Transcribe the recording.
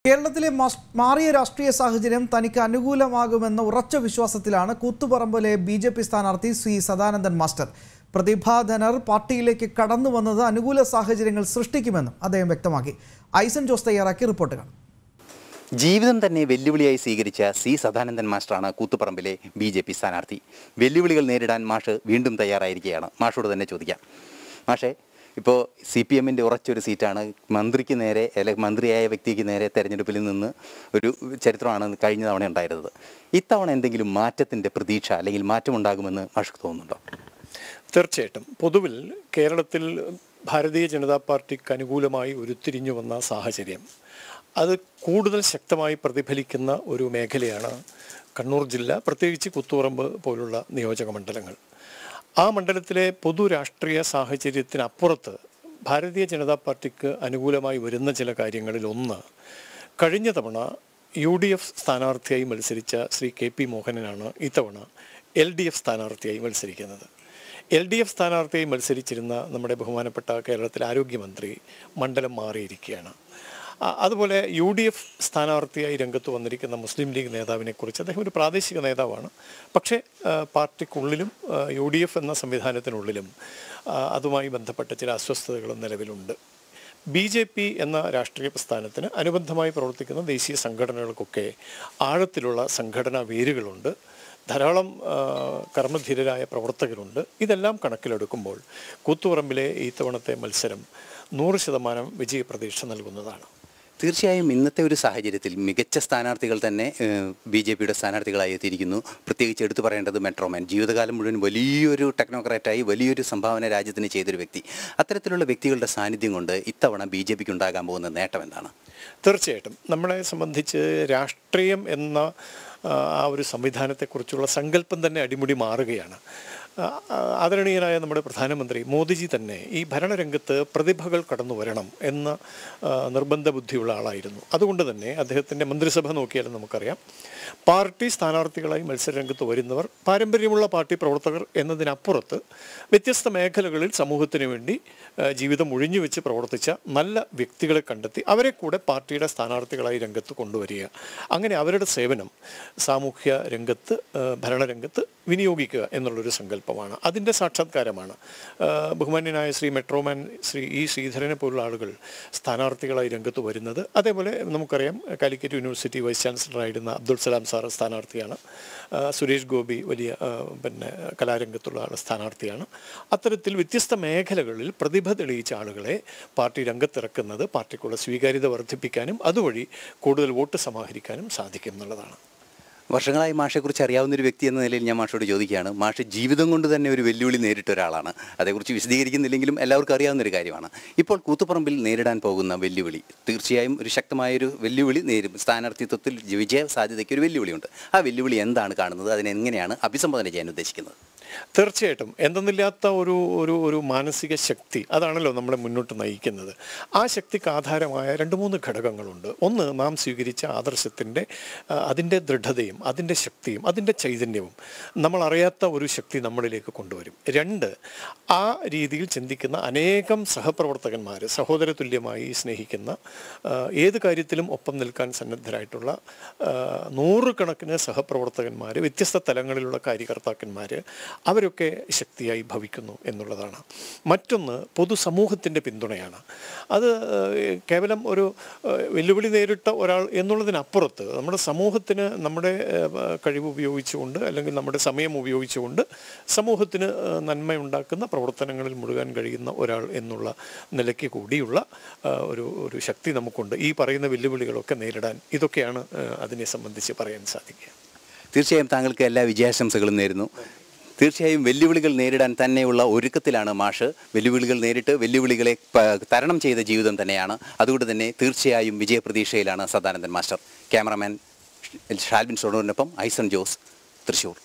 കേരളത്തിലെ മസ്- മാറിയ രാഷ്ട്രീയ സാഹചര്യം തനിക്ക് അനുകൂലമാകുമെന്ന ഉറച്ച വിശ്വാസത്തിലാണ് കൂത്തുപറമ്പിലെ ബി ജെ പി സ്ഥാനാർത്ഥി സി സദാനന്ദൻ മാസ്റ്റർ പ്രതിഭാധനർ പാർട്ടിയിലേക്ക് കടന്നു വന്നത് അനുകൂല സാഹചര്യങ്ങൾ സൃഷ്ടിക്കുമെന്നും അദ്ദേഹം വ്യക്തമാക്കി ഐസൻ ജോസ് തയ്യാറാക്കി റിപ്പോർട്ട് കാണും ജീവിതം തന്നെ വെല്ലുവിളിയായി സ്വീകരിച്ച സി സദാനന്ദൻ മാസ്റ്ററാണ് കൂത്തുപറമ്പിലെ ബി ജെ പി സ്ഥാനാർത്ഥി വെല്ലുവിളികൾ നേരിടാൻ മാഷ് വീണ്ടും തയ്യാറായിരിക്കുകയാണ് മാഷോട് തന്നെ ചോദിക്കാം മാഷേ ഇപ്പോൾ സി പി എമ്മിൻ്റെ ഉറച്ചൊരു സീറ്റാണ് മന്ത്രിക്ക് നേരെ അല്ലെ മന്ത്രിയായ വ്യക്തിക്ക് നേരെ തെരഞ്ഞെടുപ്പിൽ നിന്ന് ഒരു ചരിത്രമാണ് കഴിഞ്ഞ തവണ ഉണ്ടായിരുന്നത് ഇത്തവണ എന്തെങ്കിലും മാറ്റത്തിൻ്റെ പ്രതീക്ഷ അല്ലെങ്കിൽ മാറ്റമുണ്ടാകുമെന്ന് മാഷക്ക് തോന്നുന്നുണ്ടോ തീർച്ചയായിട്ടും പൊതുവിൽ കേരളത്തിൽ ഭാരതീയ ജനതാ പാർട്ടിക്ക് അനുകൂലമായി ഉരുത്തിരിഞ്ഞു വന്ന സാഹചര്യം അത് കൂടുതൽ ശക്തമായി പ്രതിഫലിക്കുന്ന ഒരു മേഖലയാണ് കണ്ണൂർ ജില്ല പ്രത്യേകിച്ച് കുത്തുപറമ്പ് പോലുള്ള നിയോജക മണ്ഡലങ്ങൾ ആ മണ്ഡലത്തിലെ പൊതു രാഷ്ട്രീയ സാഹചര്യത്തിനപ്പുറത്ത് ഭാരതീയ ജനതാ പാർട്ടിക്ക് അനുകൂലമായി വരുന്ന ചില കാര്യങ്ങളിൽ ഒന്ന് കഴിഞ്ഞ തവണ യു ഡി എഫ് സ്ഥാനാർത്ഥിയായി മത്സരിച്ച ശ്രീ കെ പി മോഹനനാണ് ഇത്തവണ എൽ ഡി എഫ് സ്ഥാനാർത്ഥിയായി മത്സരിക്കുന്നത് എൽ ഡി എഫ് സ്ഥാനാർത്ഥിയായി മത്സരിച്ചിരുന്ന നമ്മുടെ ബഹുമാനപ്പെട്ട കേരളത്തിലെ ആരോഗ്യമന്ത്രി മണ്ഡലം മാറിയിരിക്കുകയാണ് ആ- അതുപോലെ യു ഡി എഫ് സ്ഥാനാർത്ഥിയായി രംഗത്ത് വന്നിരിക്കുന്ന മുസ്ലിം ലീഗ് നേതാവിനെ കുറിച്ച് അദ്ദേഹം ഒരു പ്രാദേശിക നേതാവാണ് പക്ഷേ ആ, പാർട്ടിക്കുള്ളിലും ആ, യു ഡി എഫ് എന്ന സംവിധാനത്തിനുള്ളിലും ആ, അതുമായി ബന്ധപ്പെട്ട ചില അസ്വസ്ഥതകളും നിലവിലുണ്ട് ബി ജെ പി എന്ന രാഷ്ട്രീയ പ്രസ്ഥാനത്തിന് അനുബന്ധമായി പ്രവർത്തിക്കുന്ന ദേശീയ സംഘടനകൾക്കൊക്കെ ആഴത്തിലുള്ള സംഘടനാ വേരുകളുണ്ട് ധാരാളം ആ, കർമ്മധീരരായ പ്രവർത്തകരുണ്ട് ഇതെല്ലാം കണക്കിലെടുക്കുമ്പോൾ കൂത്തുപറമ്പിലെ ഈ തവണത്തെ മത്സരം നൂറ് ശതമാനം വിജയപ്രതീക്ഷ നൽകുന്നതാണ് തീർച്ചയായും ഇന്നത്തെ ഒരു സാഹചര്യത്തിൽ മികച്ച സ്ഥാനാർത്ഥികൾ തന്നെ ബി ജെ പിയുടെ സ്ഥാനാർത്ഥികളായി എത്തിയിരിക്കുന്നു പ്രത്യേകിച്ച് എടുത്തു പറയേണ്ടത് മെട്രോമാൻ ജീവിതകാലം മുഴുവൻ വലിയൊരു ടെക്നോക്രാറ്റായി വലിയൊരു സംഭാവന രാജ്യത്തിന് ചെയ്തൊരു വ്യക്തി അത്തരത്തിലുള്ള വ്യക്തികളുടെ സാന്നിധ്യം കൊണ്ട് ഇത്തവണ ബി ജെ പിക്ക് ഉണ്ടാകാൻ പോകുന്ന നേട്ടം എന്താണ് തീർച്ചയായിട്ടും നമ്മളെ സംബന്ധിച്ച് രാഷ്ട്രീയം എന്ന ആ, ആ ഒരു സംവിധാനത്തെക്കുറിച്ചുള്ള സങ്കല്പം തന്നെ അടിമുടി മാറുകയാണ് ആ, ആ, ആദരണീയനായ നമ്മുടെ പ്രധാനമന്ത്രി മോദിജി തന്നെ ഈ ഭരണരംഗത്ത് പ്രതിഭകൾ കടന്നു വരണം എന്ന ആ, നിർബന്ധ ബുദ്ധിയുള്ള ആളായിരുന്നു അതുകൊണ്ട് തന്നെ അദ്ദേഹത്തിൻ്റെ മന്ത്രിസഭ നോക്കിയാലും നമുക്കറിയാം പാർട്ടി സ്ഥാനാർത്ഥികളായി മത്സരരംഗത്ത് വരുന്നവർ പാരമ്പര്യമുള്ള പാർട്ടി പ്രവർത്തകർ എന്നതിനപ്പുറത്ത് വ്യത്യസ്ത മേഖലകളിൽ സമൂഹത്തിന് വേണ്ടി ആ, ജീവിതം ഒഴിഞ്ഞു വെച്ച് പ്രവർത്തിച്ച നല്ല വ്യക്തികളെ കണ്ടെത്തി അവരെ കൂടെ പാർട്ടിയുടെ സ്ഥാനാർത്ഥികളായി രംഗത്ത് കൊണ്ടുവരിക അങ്ങനെ അവരുടെ സേവനം സാമൂഹ്യ രംഗത്ത് ആ, ഭരണരംഗത്ത് വിനിയോഗിക്കുക എന്നുള്ളൊരു സങ്കല്പമാണ് അതിൻ്റെ സാക്ഷാത്കാരമാണ് ആ, ബഹുമാന്യനായ ശ്രീ മെട്രോമാൻ ശ്രീ ഇ ശ്രീധരനെ പോലുള്ള ആളുകൾ സ്ഥാനാർത്ഥികളായി രംഗത്ത് വരുന്നത് അതേപോലെ നമുക്കറിയാം കാലിക്കറ്റ് യൂണിവേഴ്സിറ്റി വൈസ് ചാൻസലറായിരുന്ന അബ്ദുൾ സലാം സാർ സ്ഥാനാർത്ഥിയാണ് ആ, സുരേഷ് ഗോപി വലിയ ആ, പിന്നെ കലാരംഗത്തുള്ള ആൾ സ്ഥാനാർത്ഥിയാണ് അത്തരത്തിൽ വ്യത്യസ്ത മേഖലകളിൽ പ്രതിഭ തെളിയിച്ച ആളുകളെ പാർട്ടി രംഗത്തിറക്കുന്നത് പാർട്ടിക്കുള്ള സ്വീകാര്യത വർദ്ധിപ്പിക്കാനും അതുവഴി കൂടുതൽ വോട്ട് സമാഹരിക്കാനും സാധിക്കും എന്നുള്ളതാണ് വർഷങ്ങളായി മാഷെക്കുറിച്ച് അറിയാവുന്ന ഒരു വ്യക്തി എന്ന നിലയിൽ ഞാൻ മാഷോട് ചോദിക്കുകയാണ് മാഷ് ജീവിതം കൊണ്ട് തന്നെ ഒരു വെല്ലുവിളി നേരിട്ട ഒരാളാണ് അതേക്കുറിച്ച് വിശദീകരിക്കുന്നില്ലെങ്കിലും എല്ലാവർക്കും അറിയാവുന്ന ഒരു കാര്യമാണ് ഇപ്പോൾ കൂത്തുപറമ്പിൽ നേരിടാൻ പോകുന്ന വെല്ലുവിളി തീർച്ചയായും ഒരു ശക്തമായൊരു വെല്ലുവിളി നേരിടും സ്ഥാനാർത്ഥിത്വത്തിൽ വിജയ സാധ്യതയ്ക്ക് ഒരു വെല്ലുവിളിയുണ്ട് ആ വെല്ലുവിളി എന്താണ് കാണുന്നത് അതിനെങ്ങനെയാണ് അഭിസംബോധന ചെയ്യാൻ ഉദ്ദേശിക്കുന്നത് തീർച്ചയായിട്ടും എന്തെന്നില്ലാത്ത ഒരു ഒരു ഒരു മാനസിക ശക്തി അതാണല്ലോ നമ്മളെ മുന്നോട്ട് നയിക്കുന്നത് ആ ശക്തിക്ക് ആധാരമായ രണ്ട് മൂന്ന് ഘടകങ്ങളുണ്ട് ഒന്ന് നാം സ്വീകരിച്ച ആദർശത്തിൻ്റെ ആ, അതിൻ്റെ ദൃഢതയും അതിൻ്റെ ശക്തിയും അതിൻ്റെ ചൈതന്യവും നമ്മൾ അറിയാത്ത ഒരു ശക്തി നമ്മളിലേക്ക് കൊണ്ടുവരും രണ്ട് ആ രീതിയിൽ ചിന്തിക്കുന്ന അനേകം സഹപ്രവർത്തകന്മാർ സഹോദര തുല്യമായി സ്നേഹിക്കുന്ന ആ, ഏത് കാര്യത്തിലും ഒപ്പം നിൽക്കാൻ സന്നദ്ധരായിട്ടുള്ള ആ, നൂറുകണക്കിന് സഹപ്രവർത്തകന്മാർ വ്യത്യസ്ത തലങ്ങളിലുള്ള കാര്യകർത്താക്കന്മാർ അവരൊക്കെ ശക്തിയായി ഭവിക്കുന്നു എന്നുള്ളതാണ് മറ്റൊന്ന് പൊതുസമൂഹത്തിൻ്റെ പിന്തുണയാണ് അത് ഏഹ്, കേവലം ഒരു ഏഹ്, വെല്ലുവിളി നേരിട്ട ഒരാൾ എന്നുള്ളതിനപ്പുറത്ത് നമ്മുടെ സമൂഹത്തിന് നമ്മുടെ ഏഹ്, കഴിവ് ഉപയോഗിച്ചുകൊണ്ട് അല്ലെങ്കിൽ നമ്മുടെ സമയം ഉപയോഗിച്ചുകൊണ്ട് സമൂഹത്തിന് ഏഹ്, നന്മയുണ്ടാക്കുന്ന പ്രവർത്തനങ്ങളിൽ മുഴുകാൻ കഴിയുന്ന ഒരാൾ എന്നുള്ള നിലയ്ക്ക് കൂടിയുള്ള ഏഹ്, ഒരു ഒരു ശക്തി നമുക്കുണ്ട് ഈ പറയുന്ന വെല്ലുവിളികളൊക്കെ നേരിടാൻ ഇതൊക്കെയാണ് ഏഹ്, അതിനെ സംബന്ധിച്ച് പറയാൻ സാധിക്കുക തീർച്ചയായും താങ്കൾക്ക് എല്ലാ വിജയാശംസകളും നേരുന്നു തീർച്ചയായും വെല്ലുവിളികൾ നേരിടാൻ തന്നെയുള്ള ഒരുക്കത്തിലാണ് മാഷ് വെല്ലുവിളികൾ നേരിട്ട് വെല്ലുവിളികളെ പ- തരണം ചെയ്ത ജീവിതം തന്നെയാണ് അതുകൊണ്ട് തന്നെ തീർച്ചയായും വിജയപ്രതീക്ഷയിലാണ് സദാനന്ദൻ മാസ്റ്റർ ക്യാമറമാൻ ഷാൽബിൻ ഷൊണൂരിനൊപ്പം ഐസൺ ജോസ് തൃശൂർ